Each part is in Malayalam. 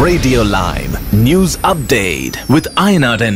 Radio Lime News Update with Ainadan.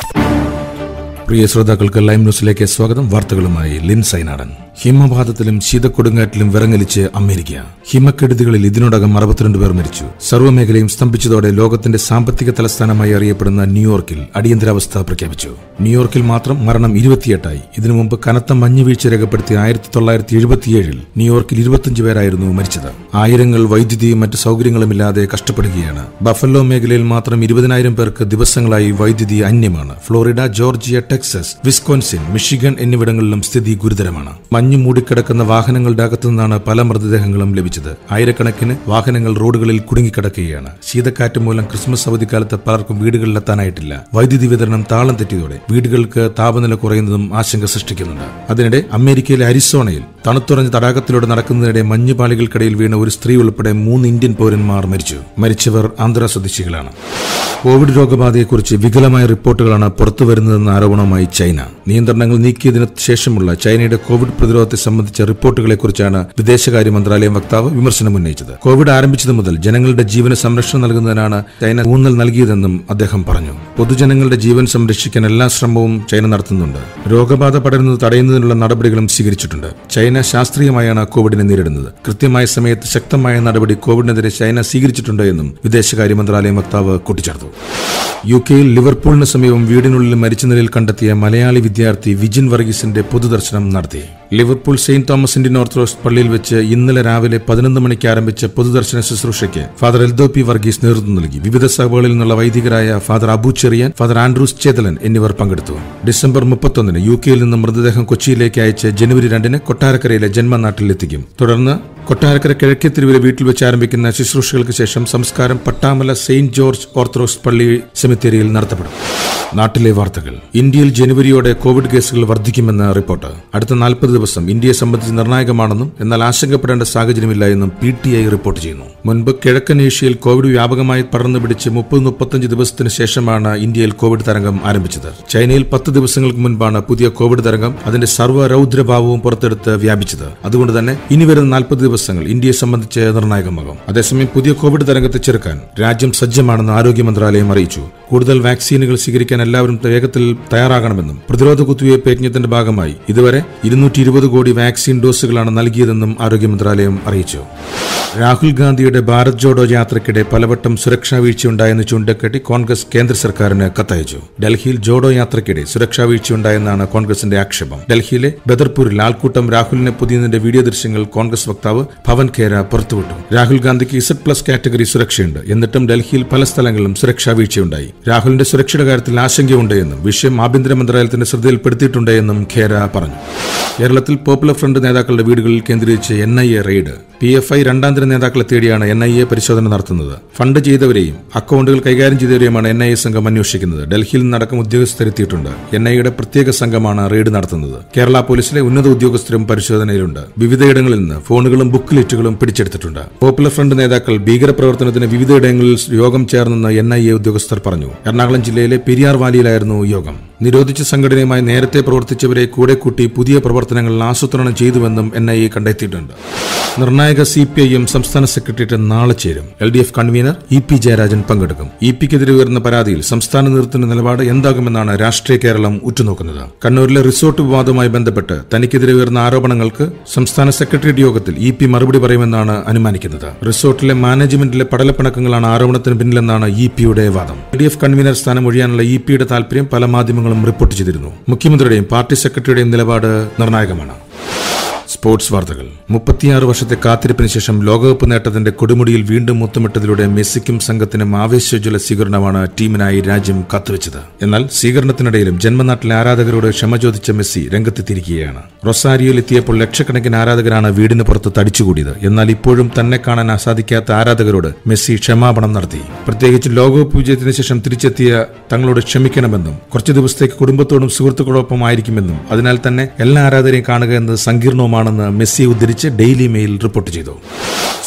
പ്രിയ ശ്രോതാക്കൾക്ക് ലൈം ന്യൂസിലേക്ക് സ്വാഗതം വാർത്തകളുമായി ലിൻ സൈനാടൻ ഹിമപാതത്തിലും ശീതക്കൊടുങ്കാറ്റിലും വിറങ്ങലിച്ച് അമേരിക്ക ഹിമക്കെടുതികളിൽ ഇതിനോടകം അറുപത്തിരണ്ട് പേർ മരിച്ചു സർവ്വമേഖലയും സ്തംഭിച്ചതോടെ ലോകത്തിന്റെ സാമ്പത്തിക തലസ്ഥാനമായി അറിയപ്പെടുന്ന ന്യൂയോർക്കിൽ അടിയന്തരാവസ്ഥ പ്രഖ്യാപിച്ചു ന്യൂയോർക്കിൽ മാത്രം മരണം ഇരുപത്തിയെട്ടായി ഇതിനു മുമ്പ് കനത്ത മഞ്ഞുവീഴ്ച രേഖപ്പെടുത്തിയ ആയിരത്തി തൊള്ളായിരത്തി എഴുപത്തിയേഴിൽ ന്യൂയോർക്കിൽ ഇരുപത്തിയഞ്ച് പേരായിരുന്നു മരിച്ചത് ആയിരങ്ങൾ വൈദ്യുതിയും മറ്റ് സൗകര്യങ്ങളുമില്ലാതെ കഷ്ടപ്പെടുകയാണ് ബഫല്ലോ മേഖലയിൽ മാത്രം ഇരുപതിനായിരം പേർക്ക് ദിവസങ്ങളായി വൈദ്യുതി അന്യമാണ് Florida Georgia Texas Wisconsin Michigan എന്നിവിടങ്ങളിലും സ്ഥിതി ഗുരുതരമാണ് മഞ്ഞു മൂടിക്കിടക്കുന്ന വാഹനങ്ങളുടെ അകത്തു നിന്നാണ് പല മൃതദേഹങ്ങളും ലഭിച്ചത് ആയിരക്കണക്കിന് വാഹനങ്ങൾ റോഡുകളിൽ കുടുങ്ങിക്കിടക്കുകയാണ് ശീതക്കാറ്റ് മൂലം ക്രിസ്മസ് അവധിക്കാലത്ത് പലർക്കും വീടുകളിലെത്താനായിട്ടില്ല വൈദ്യുതി വിതരണം താളം തെറ്റിയതോടെ വീടുകൾക്ക് താപനില കുറയുന്നതും ആശങ്ക സൃഷ്ടിക്കുന്നുണ്ട് അതിനിടെ അമേരിക്കയിലെ അരിസോണയിൽ തണുത്തുറഞ്ഞ തടാകത്തിലൂടെ നടക്കുന്നതിനിടെ മഞ്ഞുപാളികൾക്കിടയിൽ വീണ ഒരു സ്ത്രീ ഉൾപ്പെടെ മൂന്ന് ഇന്ത്യൻ പൗരന്മാർ മരിച്ചു മരിച്ചവർ ആന്ധ്ര സ്വദേശികളാണ് കോവിഡ് രോഗബാധയെക്കുറിച്ച് വികലമായ റിപ്പോർട്ടുകളാണ് പുറത്തുവരുന്നതെന്ന ആരോപണവുമായി ചൈന നിയന്ത്രണങ്ങൾ നീക്കിയതിനു ശേഷമുള്ള ചൈനയുടെ കോവിഡ് പ്രതിരോധത്തെ സംബന്ധിച്ച റിപ്പോർട്ടുകളെക്കുറിച്ചാണ് വിദേശകാര്യ മന്ത്രാലയം വക്താവ് വിമർശനം ഉന്നയിച്ചത് കോവിഡ് ആരംഭിച്ചതു മുതൽ ജനങ്ങളുടെ ജീവന് സംരക്ഷണം നൽകുന്നതിനാണ് ചൈന ഊന്നൽ നൽകിയതെന്നും അദ്ദേഹം പറഞ്ഞു പൊതുജനങ്ങളുടെ ജീവൻ സംരക്ഷിക്കാൻ എല്ലാ ശ്രമവും ചൈന നടത്തുന്നുണ്ട് രോഗബാധ പടരുന്നത് തടയുന്നതിനുള്ള നടപടികളും സ്വീകരിച്ചിട്ടുണ്ട് ചൈന ശാസ്ത്രീയമായാണ് കോവിഡിനെ നേരിടുന്നത് കൃത്യമായ സമയത്ത് ശക്തമായ നടപടി കോവിഡിനെതിരെ ചൈന സ്വീകരിച്ചിട്ടുണ്ട് എന്നും വിദേശകാര്യ മന്ത്രാലയം വക്താവ് കൂട്ടിച്ചേർത്തു യു കെയിൽ ലിവർപൂളിന് സമീപം വീടിനുള്ളിൽ മരിച്ച നിലയിൽ കണ്ടെത്തിയ മലയാളി വിദ്യാർത്ഥി വിജിൻ വർഗീസിന്റെ പൊതുദർശനം നടത്തി Liverpool Saint Thomas Indian Orthodox പള്ളിയിൽ വെച്ച് ഇന്നലെ രാവിലെ പതിനൊന്ന് മണിക്ക് ആരംഭിച്ച പൊതുദർശന ശുശ്രൂഷയ്ക്ക് ഫാദർ എൽദോ പി വർഗീസ് നേതൃത്വം നൽകി വിവിധ സഭകളിൽ നിന്നുള്ള വൈദികരായ father Abu Cherian father Andrews Chethalan എന്നിവർ പങ്കെടുത്തു ഡിസംബർ മുപ്പത്തൊന്നിന് യു കെയിൽ നിന്ന് മൃതദേഹം കൊച്ചിയിലേക്ക് അയച്ച് ജനുവരി രണ്ടിന് കൊട്ടാരക്കരയിലെ ജന്മനാട്ടിലെത്തിക്കും തുടർന്ന് കൊട്ടാരക്കര കിഴക്കേ തെരുവിലെ വീട്ടിൽ വെച്ച് ആരംഭിക്കുന്ന ശുശ്രൂഷകൾക്ക് ശേഷം സംസ്കാരം പട്ടാമല സെയിന്റ് ജോർജ് ഓർത്തഡോക്സ് പള്ളി സെമിത്തേരിയിൽ നടത്തപ്പെടും നാട്ടിലെ വാർത്തകൾ ഇന്ത്യയിൽ ജനുവരിയോടെ കോവിഡ് കേസുകൾ വർദ്ധിക്കുമെന്ന് റിപ്പോർട്ട് അടുത്ത നാൽപ്പത് ദിവസം ഇന്ത്യയെ സംബന്ധിച്ച് നിർണായകമാണെന്നും എന്നാൽ ആശങ്കപ്പെടേണ്ട സാഹചര്യമില്ല എന്നും പി ടി ഐ റിപ്പോർട്ട് ചെയ്യുന്നു മുൻപ് കിഴക്കൻ ഏഷ്യയിൽ കോവിഡ് വ്യാപകമായി പടർന്നു പിടിച്ച് മുപ്പത് മുപ്പത്തഞ്ച് ദിവസത്തിന് ശേഷമാണ് ഇന്ത്യയിൽ കോവിഡ് തരംഗം ആരംഭിച്ചത് ചൈനയിൽ പത്ത് ദിവസങ്ങൾക്ക് മുൻപാണ് പുതിയ കോവിഡ് തരംഗം അതിന്റെ സർവ്വരൗദ്രഭാവവും പുറത്തെടുത്ത് വ്യാപിച്ചത് അതുകൊണ്ട് തന്നെ ഇനി വരുന്ന നാൽപ്പത് ദിവസങ്ങൾ ഇന്ത്യയെ സംബന്ധിച്ച് നിർണായകമാകും അതേസമയം പുതിയ കോവിഡ് തരംഗത്തെ ചെറുക്കാൻ രാജ്യം സജ്ജമാണെന്ന് ആരോഗ്യ മന്ത്രാലയം അറിയിച്ചു കൂടുതൽ വാക്സിനുകൾ സ്വീകരിക്കാൻ എല്ലാവരും വേഗത്തിൽ തയ്യാറാകണമെന്നും പ്രതിരോധ കുത്തിവയ്പ് യജ്ഞത്തിന്റെ ഭാഗമായി ഇതുവരെ ഇരുന്നൂറ്റി ഇരുപത് കോടി വാക്സിൻ ഡോസുകളാണ് നൽകിയതെന്നും ആരോഗ്യ മന്ത്രാലയം അറിയിച്ചു രാഹുൽ ഗാന്ധിയുടെ ഭാരത് ജോഡോ യാത്രയ്ക്കിടെ പലവട്ടം സുരക്ഷാ വീഴ്ചയുണ്ടായെന്ന് ചൂണ്ടിക്കാട്ടി കോൺഗ്രസ് കേന്ദ്ര സർക്കാരിന് കത്തയച്ചു ഡൽഹിയിൽ ജോഡോ യാത്രയ്ക്കിടെ സുരക്ഷാ വീഴ്ചയുണ്ടായെന്നാണ് കോൺഗ്രസിന്റെ ആക്ഷേപം ഡൽഹിയിലെ ബദർപൂരിൽ ആൾക്കൂട്ടം രാഹുലിനെ പൊതിയുന്നതിന്റെ വീഡിയോ ദൃശ്യങ്ങൾ കോൺഗ്രസ് വക്താവ് ഭവൻ ഖേര പുറത്തുവിട്ടു രാഹുൽ ഗാന്ധിക്ക് ഇസഡ് പ്ലസ് കാറ്റഗറി സുരക്ഷയുണ്ട് എന്നിട്ടും ഡൽഹിയിൽ പല സ്ഥലങ്ങളിലും സുരക്ഷാ വീഴ്ചയുണ്ടായി രാഹുലിന്റെ സുരക്ഷയുടെ കാര്യത്തിൽ ആശങ്കയുണ്ട് എന്നും വിഷയം ആഭ്യന്തര മന്ത്രാലയത്തിന്റെ ശ്രദ്ധയിൽപ്പെടുത്തിയിട്ടുണ്ട് എന്നും ഖേര പറഞ്ഞു കേരളത്തിൽ പോപ്പുലർ ഫ്രണ്ട് നേതാക്കളുടെ വീടുകളിൽ കേന്ദ്രീകരിച്ച് N I A raid P F I രണ്ടാന്തര നേതാക്കളെ തേടിയാണ് എൻ ഐ എ പരിശോധന നടത്തുന്നത് ഫണ്ട് ചെയ്തവരെയും അക്കൗണ്ടുകൾ കൈകാര്യം ചെയ്തവരെയുമാണ് എൻ ഐ എ സംഘം അന്വേഷിക്കുന്നത് ഡൽഹിയിൽ നിന്നടക്കം ഉദ്യോഗസ്ഥരെത്തിയിട്ടുണ്ട് എൻ ഐ എയുടെ പ്രത്യേക സംഘമാണ് റെയ്ഡ് നടത്തുന്നത് കേരള പോലീസിലെ ഉന്നത ഉദ്യോഗസ്ഥരും പരിശോധനയിലുണ്ട് വിവിധയിടങ്ങളിൽ നിന്ന് ഫോണുകളും ബുക്ക്ലെറ്റുകളും പിടിച്ചെടുത്തിട്ടുണ്ട് പോപ്പുലർ ഫ്രണ്ട് നേതാക്കൾ ഭീകരപ്രവർത്തനത്തിന് വിവിധയിടങ്ങളിൽ യോഗം ചേർന്നെന്ന് എൻ ഐ എ ഉദ്യോഗസ്ഥർ പറഞ്ഞു എറണാകുളം ജില്ലയിലെ പെരിയാർ വാലിയിലായിരുന്നു യോഗം നിരോധിച്ച സംഘടനയുമായി നേരത്തെ പ്രവർത്തിച്ചവരെ കൂടെ കൂട്ടി പുതിയ പ്രവർത്തനങ്ങൾ ആസൂത്രണം ചെയ്തുവെന്നും എൻ ഐ എ കണ്ടെത്തിയിട്ടുണ്ട് നിർണായക സി പി ഐ എം സംസ്ഥാന സെക്രട്ടേറിയറ്റ് നാളെ ചേരും L D F convener E P Jayarajan പങ്കെടുക്കും ഇ പിക്കെതിരെ ഉയർന്ന പരാതിയിൽ സംസ്ഥാന നേതൃത്വത്തിന്റെ നിലപാട് എന്താകുമെന്നാണ് രാഷ്ട്രീയ കേരളം ഉറ്റുനോക്കുന്നത് കണ്ണൂരിലെ റിസോർട്ട് വിവാദവുമായി ബന്ധപ്പെട്ട് തനിക്കെതിരെ ഉയർന്ന ആരോപണങ്ങൾക്ക് സംസ്ഥാന സെക്രട്ടേറിയറ്റ് യോഗത്തിൽ ഇ പി മറുപടി പറയുമെന്നാണ് അനുമാനിക്കുന്നത് റിസോർട്ടിലെ മാനേജ്മെന്റിലെ പടലപ്പിണക്കങ്ങളാണ് ആരോപണത്തിന് പിന്നിലെന്നാണ് ഇ പിയുടെ വാദം എൽ ഡി എഫ് കൺവീനർ സ്ഥാനം ഒഴിയാനുള്ള ഇ പിയുടെ താൽപര്യം പല മാധ്യമങ്ങളും റിപ്പോർട്ട് ചെയ്തിരുന്നു മുഖ്യമന്ത്രിയുടെയും പാർട്ടി സെക്രട്ടറിയുടെയും നിലപാട് നിർണായകമാണ് സ്പോർട്സ് വാർത്തകൾ മുപ്പത്തിയാറ് വർഷത്തെ കാത്തിരിപ്പിന് ശേഷം ലോകകപ്പ് നേട്ടത്തിന്റെ കൊടുമുടിയിൽ വീണ്ടും മുത്തമിട്ടതിലൂടെ മെസ്സിക്കും സംഘത്തിനും ആവേശോജ്വല സ്വീകരണമാണ് ടീമിനായി രാജ്യം കാത്തുവച്ചത് എന്നാൽ സ്വീകരണത്തിനിടയിലും ജന്മനാട്ടിലെ ആരാധകരോട് ക്ഷമ ചോദിച്ച മെസ്സി രംഗത്തെത്തിയിരിക്കുകയാണ് റൊസാരിയോയിൽ എത്തിയപ്പോൾ ലക്ഷക്കണക്കിന് ആരാധകരാണ് വീടിന് പുറത്ത് തടിച്ചുകൂടിയത് എന്നാൽ ഇപ്പോഴും തന്നെ കാണാൻ സാധിക്കാത്ത ആരാധകരോട് മെസ്സി ക്ഷമാപണം നടത്തി പ്രത്യേകിച്ച് ലോകകപ്പ് വിജയത്തിന് ശേഷം തിരിച്ചെത്തിയ തങ്ങളോട് ക്ഷമിക്കണമെന്നും കുറച്ചു ദിവസത്തേക്ക് കുടുംബത്തോടും സുഹൃത്തുക്കളോടൊപ്പം ആയിരിക്കുമെന്നും അതിനാൽ തന്നെ എല്ലാ ആരാധകരെയും കാണുക എന്നത് സങ്കീർണവുമാണെന്ന് മെസ്സി ഉദ്ധരിച്ച് ഡെയിലി മെയിൽ റിപ്പോർട്ട് ചെയ്തു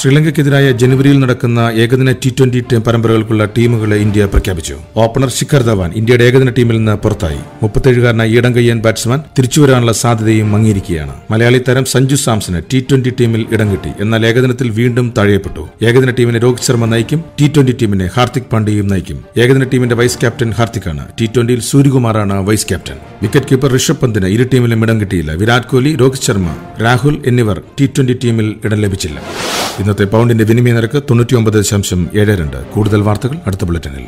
ശ്രീലങ്കയ്ക്കെതിരായ ജനുവരിയിൽ നടക്കുന്ന ഏകദിന ടി ട്വന്റി പരമ്പരകൾക്കുള്ള ടീമുകളെ ഇന്ത്യ പ്രഖ്യാപിച്ചു ഓപ്പണർ ശിഖർ ധവാൻ ഇന്ത്യയുടെ ഏകദിന ടീമിൽ നിന്ന് പുറത്തായി മുപ്പത്തേഴുകാരനായ ഈടം കയ്യൻ ബാറ്റ്സ്മാൻ തിരിച്ചുവരാനുള്ള സാധ്യതയും മങ്ങിയിരിക്കുകയാണ് മലയാളി താരം സഞ്ജു സാംസന് ടി ട്വന്റി ടീമിൽ ഇടം കിട്ടി എന്നാൽ ഏകദിനത്തിൽ വീണ്ടും താഴെപ്പെട്ടു ഏകദിന ടീമിനെ രോഹിത് ശർമ്മ നയിക്കും ടി ട്വന്റി ടീമിനെ ഹാർദിക് പാണ്ഡ്യയും നയിക്കും ഏകദിന ടീമിന്റെ വൈസ് ക്യാപ്റ്റൻ ഹാർദിക്കാണ് ടി ട്വന്റിയിൽ സൂര്യകുമാറാണ് vice captain wicket keeper Rishabh പന്തിന് ഇരു ടീമിലും ഇടം കിട്ടിയില്ല വിരാട് കോഹ്ലി രോഹിത് ശർമ്മ രാഹുൽ എന്നിവർ ടി ട്വന്റി ടീമിൽ ഇടം ലഭിച്ചില്ല ഇന്നത്തെ പൗണ്ടിന്റെ വിനിമയ നിരക്ക് തൊണ്ണൂറ്റിയൊമ്പത് ദശാംശം ഏഴ് രണ്ട് കൂടുതൽ വാർത്തകൾ അടുത്ത ബുള്ളറ്റിനിൽ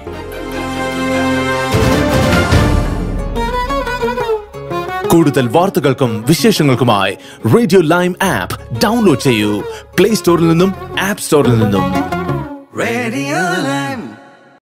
കൂടുതൽ വാർത്തകൾക്കും വിശേഷങ്ങൾക്കുമായി റേഡിയോ ലൈം ആപ്പ് ഡൗൺലോഡ് ചെയ്യൂ പ്ലേ സ്റ്റോറിൽ നിന്നും ആപ്പ് സ്റ്റോറിൽ നിന്നും Radio Lab.